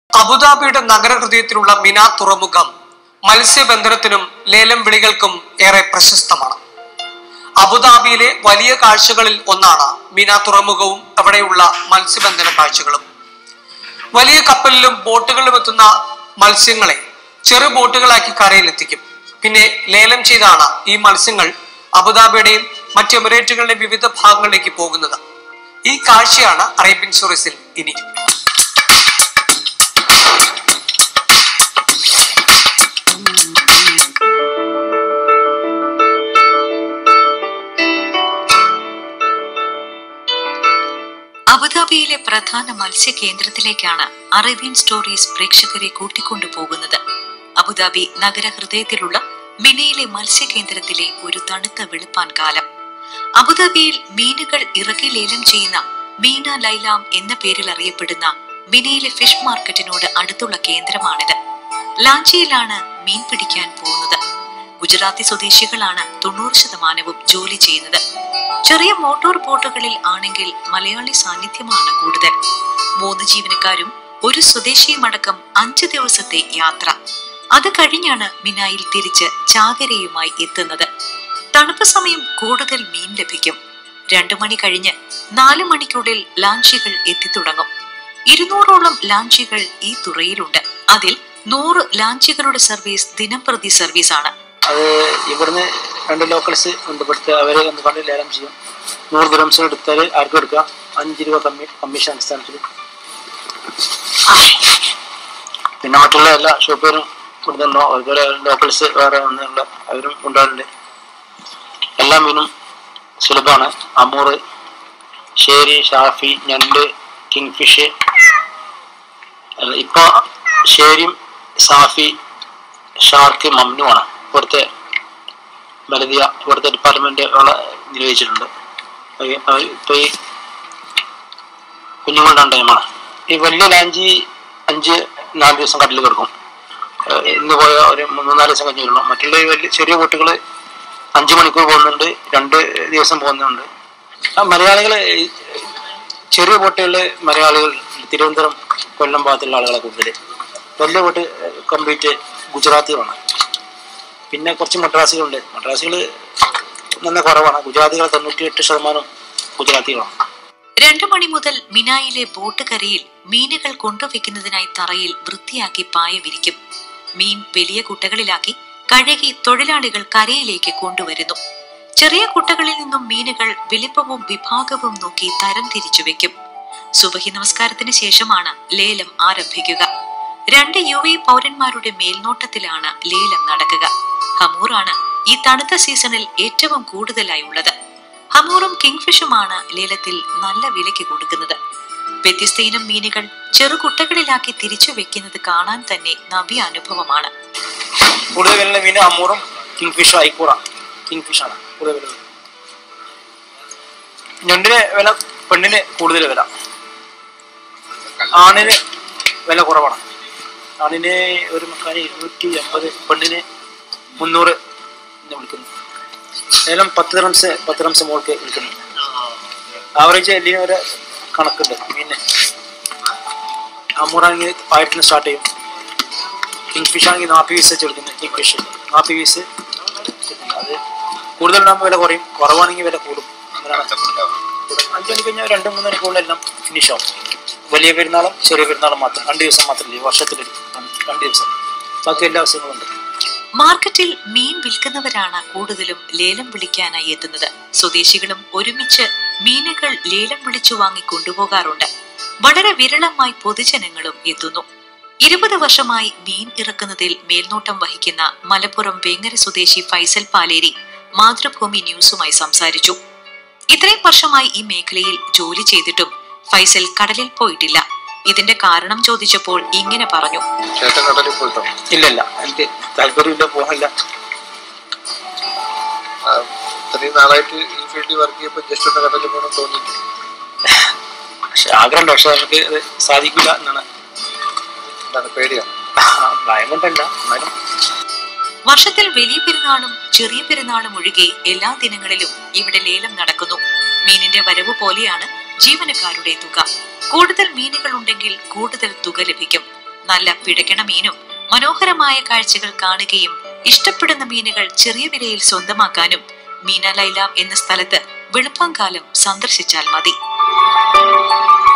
അബുദാബിയുടെ നഗരഹൃദയത്തിലുള്ള മിന തുറമുഖം മത്സ്യബന്ധനത്തിനും ലേലം വിളികൾക്കും ഏറെ പ്രശസ്തമാണ് അബുദാബിയിലെ വലിയ കാഴ്ചകളിൽ ഒന്നാണ് മിന തുറമുഖവും അവിടെയുള്ള മത്സ്യബന്ധന കാഴ്ചകളും വലിയ കപ്പലിലും ബോട്ടുകളിലും എത്തുന്ന മത്സ്യങ്ങളെ ചെറു ബോട്ടുകളാക്കി കരയിലെത്തിക്കും പിന്നെ ലേലം ചെയ്താണ് ഈ മത്സ്യങ്ങൾ അബുദാബിയുടെയും മറ്റ് എമിറേറ്റുകളുടെയും വിവിധ ഭാഗങ്ങളിലേക്ക് പോകുന്നത് ഈ കാഴ്ചയാണ് അറേബ്യൻ സ്റ്റോറീസിൽ ഇനി അബുദാബിയിലെ പ്രധാന മത്സ്യ കേന്ദ്രത്തിലേക്കാണ് അറേബ്യൻ സ്റ്റോറീസ് പ്രേക്ഷകരെ കൂട്ടിക്കൊണ്ടുപോകുന്നത് അബുദാബി നഗരഹൃദയത്തിലുള്ള മിനയിലെ മത്സ്യ കേന്ദ്രത്തിലെ ഒരു തണുത്ത വെളുപ്പാൻ കാലം അബുദാബിയിൽ മീനുകൾ ഇറക്കി ലേലം ചെയ്യുന്ന മീന ലൈലാം എന്ന പേരിൽ അറിയപ്പെടുന്ന മിനയിലെ ഫിഷ് മാർക്കറ്റിനോട് അടുത്തുള്ള കേന്ദ്രമാണിത് ലാഞ്ചിയിലാണ് മീൻ പിടിക്കാൻ പോകുന്നത് ഗുജറാത്തി സ്വദേശികളാണ് തൊണ്ണൂറ് ശതമാനവും ജോലി ചെയ്യുന്നത് ചെറിയ മോട്ടോർ ബോട്ടുകളിൽ ആണെങ്കിൽ മലയാളി സാന്നിധ്യമാണ് കൂടുതൽ മൂന്ന് ജീവനക്കാരും ഒരു സ്വദേശിയുമടക്കം അഞ്ച് ദിവസത്തെ യാത്ര അത് കഴിഞ്ഞാണ് മിനായിൽ തിരിച്ച് ചാകരയുമായി എത്തുന്നത് തണുപ്പ് സമയം കൂടുതൽ മീൻ ലഭിക്കും രണ്ടു മണി കഴിഞ്ഞ് നാല് മണിക്കുള്ളിൽ ലാഞ്ചികൾ എത്തിത്തുടങ്ങും ഇരുന്നൂറോളം ലാഞ്ചികൾ ഈ തുറയിലുണ്ട് അതിൽ നൂറ് ലാഞ്ചികളുടെ സർവീസ് ദിനംപ്രതി സർവീസാണ് അത് ഇവിടുന്ന് രണ്ട് ലോക്കൽസ് ഉണ്ട് ഇവിടുത്തെ അവരെ ഒന്ന് കണ്ട് ലേലം ചെയ്യും നൂറ് ദ്രംസിന് എടുത്താൽ ആർക്കും എടുക്കാം അഞ്ച് രൂപ കമ്മി കമ്മീഷൻ അടിസ്ഥാനത്തിൽ പിന്നെ മറ്റുള്ള എല്ലാ ഷോപ്പുകാരും ഇവിടെ തന്നെ അതുപോലെ ലോക്കൽസ് വേറെ ഒന്നുള്ള അവരും ഉണ്ടാകുന്നുണ്ട് എല്ലാ മീനും സുലഭമാണ് അമൂറ് ഷേരി ഷാഫി ഞണ്ട് കിങ് ഫിഷ് ഇപ്പൊ ഷേരിയും സാഫി ഷാർക്ക് മമ്നുവാണ് ഇവിടുത്തെ ബലദിയ ഇവിടുത്തെ ഡിപ്പാർട്ട്മെന്റ് നിർവഹിച്ചിട്ടുണ്ട് അത് അത് ഇപ്പൊ ഈ കുഞ്ഞുങ്ങളുടെ ടൈമാണ് ഈ വലിയ ലാഞ്ചി അഞ്ച് നാല് ദിവസം കടലിൽ കിടക്കും ഏഹ് ഇന്ന് പോയ ഒരു മൂന്നാല് ദിവസം കഴിഞ്ഞ് വരണം മറ്റുള്ള ഈ വലിയ ചെറിയ ബോട്ടുകൾ അഞ്ച് മണിക്കൂർ പോകുന്നുണ്ട് രണ്ട് ദിവസം പോകുന്നുണ്ട് ആ മലയാളികള് ഈ ചെറിയ ബോട്ടുകളിൽ മലയാളികൾ തിരുവനന്തപുരം കൊല്ലം ഭാഗത്തുള്ള ആളുകളെ കൂടുതൽ വലിയ ബോട്ട് കംപ്ലീറ്റ് ഗുജറാത്തികളാണ് പിന്നെ കുറച്ച് മദ്രാസികളുണ്ട് മദ്രാസികൾ നല്ല കുറവാണ് ഗുജറാത്തികൾ തൊണ്ണൂറ്റി എട്ട് ശതമാനം ഗുജറാത്തികളാണ് രണ്ടു മണി മുതൽ മിനായിലെ ബോട്ട് കരയിൽ മീനുകൾ കൊണ്ടുവയ്ക്കുന്നതിനായി തറയിൽ വൃത്തിയാക്കി പായ വിരിക്കും മീൻ വലിയ കുട്ടകളിലാക്കി കഴുകി തൊഴിലാളികൾ കരയിലേക്ക് കൊണ്ടുവരുന്നു ചെറിയ കുട്ടകളിൽ നിന്നും മീനുകൾ വലിപ്പവും വിഭാഗവും നോക്കി തരം തിരിച്ചു വെക്കും സുബഹി നമസ്കാരത്തിന് ശേഷമാണ് ലേലം ആരംഭിക്കുക രണ്ട് യു എ പൗരന്മാരുടെ മേൽനോട്ടത്തിലാണ് ലേലം നടക്കുക ഹമൂറാണ് ഈ തണുത്ത സീസണിൽ ഏറ്റവും കൂടുതലായി ഉള്ളത് ഹമൂറും കിങ്ഫിഷുമാണ് ലേലത്തിൽ നല്ല വിലയ്ക്ക് കൊടുക്കുന്നത് വ്യത്യസ്ത ഇനം മീനുകൾ ചെറുകുട്ടകളിലാക്കി തിരിച്ചു വെക്കുന്നത് കാണാൻ തന്നെ നവ്യ അനുഭവമാണ് കൂടുതൽ വില മീൻ അമ്മൂറും കിങ് ഫിഷും ഐക്കൂറ കിങ് ഫിഷാണ് കൂടുതൽ വില ഞണ്ടിന് വില പെണ്ണിന് കൂടുതൽ വില ആണിന് വില കുറവാണ് ആണിന് ഒരു മക്കാന് ഇരുന്നൂറ്റി എൺപത് പെണ്ണിന് മുന്നൂറ് എന്ന് വിളിക്കുന്നു ഏലം പത്ത് റംസ് പത്ത് റംസ് മോൾക്ക് വിളിക്കുന്നു ആവറേജ് എല്ലിന് ഒരു കണക്കുണ്ട് മീനിന് അമ്മൂറാണെങ്കിൽ ആയിരത്തിന് സ്റ്റാർട്ട് ചെയ്യും കിങ് ഫിഷ് ആണെങ്കിൽ നാൽപ്പത് പീസ് വെച്ച് എടുക്കുന്നത് കിങ് ഫിഷ് നാൽപ്പത് പീസ് അത് കൂടുതലുണ്ടാകുമ്പോൾ വില കുറയും കുറവാണെങ്കിൽ വില കൂടും അങ്ങനെയാണ് അഞ്ച് മണി കഴിഞ്ഞാൽ രണ്ട് മൂന്ന് മണിക്കുള്ളിലെല്ലാം ഫിനിഷ് ആവും വലിയ പെരുന്നാളും ചെറിയ പെരുന്നാളും മാത്രം രണ്ട് ദിവസം മാത്രമല്ലേ വർഷത്തിൽ രണ്ട് ദിവസം ബാക്കി എല്ലാ ദിവസങ്ങളും ഉണ്ട് മാർക്കറ്റിൽ മീൻ വിൽക്കുന്നവരാണ് കൂടുതലും ലേലം വിളിക്കാനായി എത്തുന്നത് സ്വദേശികളും ഒരുമിച്ച് മീനുകൾ ലേലം വിളിച്ചു വാങ്ങി കൊണ്ടുപോകാറുണ്ട് വളരെ വിരളമായി പൊതുജനങ്ങളും എത്തുന്നു ഇരുപത് വർഷമായി മീൻ ഇറക്കുന്നതിൽ മേൽനോട്ടം വഹിക്കുന്ന മലപ്പുറം വേങ്ങര സ്വദേശി ഫൈസൽ പാലേരി മാതൃഭൂമി ന്യൂസുമായി സംസാരിച്ചു ഇത്രയും വർഷമായി ഈ മേഖലയിൽ ജോലി ചെയ്തിട്ടും ഫൈസൽ കടലിൽ പോയിട്ടില്ല ഇതിന്റെ കാരണം ചോദിച്ചപ്പോൾ ഇങ്ങനെ പറഞ്ഞു ചേട്ടൻ കടലിൽ പോയിട്ടോ ഇല്ലല്ല എനിക്ക് താല്പര്യമില്ല പോകില്ല ആ, ഇത്രയും നാളായിട്ട് ഈ ഫീൽഡിൽ വർക്ക് ചെയ്യുമ്പോൾ ജസ്റ്റ് ഒന്ന് കടലിൽ പോകണം തോന്നി പക്ഷെ ആഗ്രഹമുണ്ട് പക്ഷെ നമുക്ക് അത് സാധിക്കില്ല എന്നാണ് എന്താണ് പേടിയാണ് ഭയം കൊണ്ടല്ല എന്നാലും വർഷത്തിൽ വലിയ പെരുന്നാളും ചെറിയ പെരുന്നാളും ഒഴികെ എല്ലാ ദിനങ്ങളിലും ഇവിടെ ലേലം നടക്കുന്നു മീനിന്റെ വരവ് പോലെയാണ് ജീവനക്കാരുടെ തുക കൂടുതൽ മീനുകൾ ഉണ്ടെങ്കിൽ കൂടുതൽ തുക ലഭിക്കും നല്ല പിടയ്ക്കണ മീനും മനോഹരമായ കാഴ്ചകൾ കാണുകയും ഇഷ്ടപ്പെടുന്ന മീനുകൾ ചെറിയ വിലയിൽ സ്വന്തമാക്കാനും മീന ലൈല എന്ന സ്ഥലത്ത് വെളുപ്പാങ്കാലം സന്ദർശിച്ചാൽ മതി